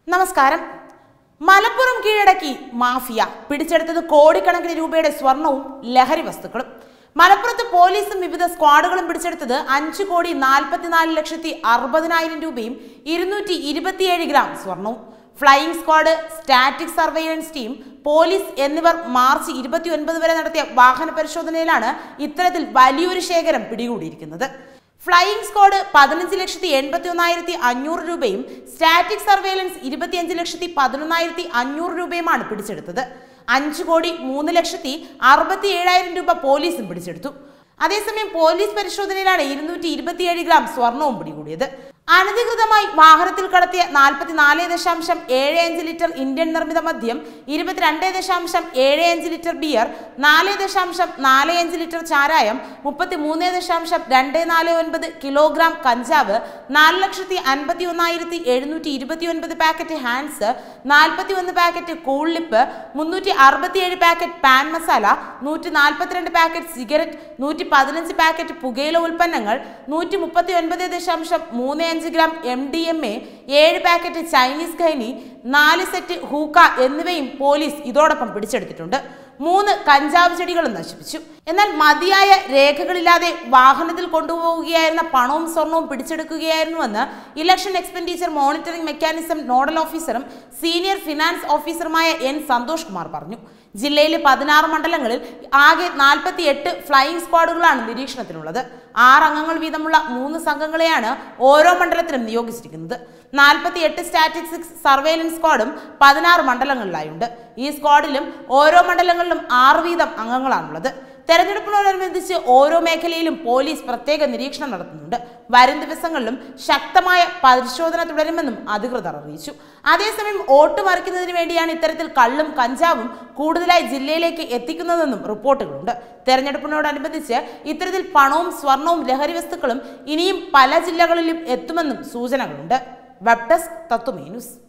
നമസ്കാരം മലപ്പുറം കീഴടക്കി മാഫിയ പിടിച്ചെടുത്തത് കോടിക്കണക്കിന് രൂപയുടെ സ്വർണവും ലഹരി വസ്തുക്കളും മലപ്പുറത്ത് പോലീസും വിവിധ സ്ക്വാഡുകളും പിടിച്ചെടുത്തത് അഞ്ച് കോടി നാൽപ്പത്തിനാല് ലക്ഷത്തി അറുപതിനായിരം രൂപയും ഇരുന്നൂറ്റി ഇരുപത്തിയേഴ് ഗ്രാം സ്വർണവും flying squad static surveillance team police എന്നിവർ മാർച്ച് ഇരുപത്തി ഒൻപത് വരെ നടത്തിയ വാഹന പരിശോധനയിലാണ് ഇത്തരത്തിൽ വലിയൊരു ശേഖരം പിടികൂടിയിരിക്കുന്നത് ഫ്ലൈയിങ് സ്ക്വാഡ് പതിനഞ്ച് ലക്ഷത്തി എൺപത്തി ഒന്നായിരത്തി അഞ്ഞൂറ് രൂപയും സ്റ്റാറ്റിക് സർവേലൻസ് ഇരുപത്തിയഞ്ച് ലക്ഷത്തി പതിനൊന്നായിരത്തി അഞ്ഞൂറ് രൂപയുമാണ് പിടിച്ചെടുത്തത് അഞ്ച് കോടി മൂന്ന് ലക്ഷത്തി അറുപത്തി ഏഴായിരം രൂപ പോലീസും പിടിച്ചെടുത്തു അതേസമയം പോലീസ് പരിശോധനയിലാണ് ഇരുന്നൂറ്റി ഇരുപത്തിയേഴ് ഗ്രാം സ്വർണവും പിടികൂടിയത് അനധികൃതമായി വാഹനത്തിൽ കടത്തിയ നാൽപ്പത്തിനാല് ദശാംശം ഏഴ് അഞ്ച് ലിറ്റർ ഇന്ത്യൻ നിർമ്മിത മദ്യം ഇരുപത്തിരണ്ട് ദശാംശം ഏഴ് അഞ്ച് ലിറ്റർ ബിയർ നാല് ദശാംശം നാല് അഞ്ച് ലിറ്റർ ചാരായം മുപ്പത്തി മൂന്ന് ദശാംശം രണ്ട് നാല് ഒൻപത് കിലോഗ്രാം കഞ്ചാവ് നാല് ലക്ഷത്തി അൻപത്തി ഒന്നായിരത്തി എഴുന്നൂറ്റി ഇരുപത്തി ഒൻപത് പാക്കറ്റ് ഹാൻഡ്സ് നാൽപ്പത്തി ഒന്ന് പാക്കറ്റ് കൂൾ ലിപ്പ് മുന്നൂറ്റി അറുപത്തിയേഴ് പാക്കറ്റ് പാൻ മസാല നൂറ്റി നാൽപ്പത്തിരണ്ട് പാക്കറ്റ് സിഗരറ്റ് നൂറ്റി പതിനഞ്ച് പാക്കറ്റ് പുകയില ഉൽപ്പന്നങ്ങൾ നൂറ്റി മുപ്പത്തി ഒൻപത് ദശാംശം മൂന്ന് അഞ്ച് gram M D M A ഏഴ് പാക്കറ്റ് ചൈനീസ് ഖൈനി നാല് സെറ്റ് ഹൂക്ക എന്നിവയും പോലീസ് ഇതോടൊപ്പം പിടിച്ചെടുത്തിട്ടുണ്ട് മൂന്ന് കഞ്ചാവ് ചെടികളും നശിപ്പിച്ചു എന്നാൽ മതിയായ രേഖകളില്ലാതെ വാഹനത്തിൽ കൊണ്ടുപോവുകയായിരുന്ന പണവും സ്വർണവും പിടിച്ചെടുക്കുകയായിരുന്നുവെന്ന് election expenditure monitoring mechanism nodal ഓഫീസറും സീനിയർ ഫിനാൻസ് ഓഫീസറുമായ എൻ സന്തോഷ് കുമാർ പറഞ്ഞു ജില്ലയിലെ പതിനാറ് മണ്ഡലങ്ങളിൽ ആകെ നാൽപ്പത്തി എട്ട് ഫ്ലൈയിങ് സ്ക്വാഡുകളാണ് നിരീക്ഷണത്തിലുള്ളത് ആറ് അംഗങ്ങൾ വീതമുള്ള മൂന്ന് സംഘങ്ങളെയാണ് ഓരോ മണ്ഡലത്തിലും നിയോഗിച്ചിരിക്കുന്നത് നാൽപ്പത്തി എട്ട് സ്റ്റാറ്റിസ്റ്റിക്സ് സർവേലൻസ് സ്ക്വാഡും പതിനാറ് മണ്ഡലങ്ങളിലായുണ്ട് ഈ സ്ക്വാഡിലും ഓരോ മണ്ഡലങ്ങളിലും ആറ് വീതം അംഗങ്ങളാണുള്ളത് തെരഞ്ഞെടുപ്പിനോടനുബന്ധിച്ച് ഓരോ മേഖലയിലും പോലീസ് പ്രത്യേക നിരീക്ഷണം നടത്തുന്നുണ്ട് വരും ദിവസങ്ങളിലും ശക്തമായ പരിശോധന തുടരുമെന്നും അധികൃതർ അറിയിച്ചു അതേസമയം വോട്ട് മറിക്കുന്നതിന് വേണ്ടിയാണ് ഇത്തരത്തിൽ കള്ളും കഞ്ചാവും കൂടുതലായി ജില്ലയിലേക്ക് എത്തിക്കുന്നതെന്നും റിപ്പോർട്ടുകളുണ്ട് തെരഞ്ഞെടുപ്പിനോടനുബന്ധിച്ച് ഇത്തരത്തിൽ പണവും സ്വർണവും ലഹരി വസ്തുക്കളും ഇനിയും പല ജില്ലകളിലും എത്തുമെന്നും സൂചനകളുണ്ട് വെബ് ഡെസ്ക് തത്വമേ ന്യൂസ്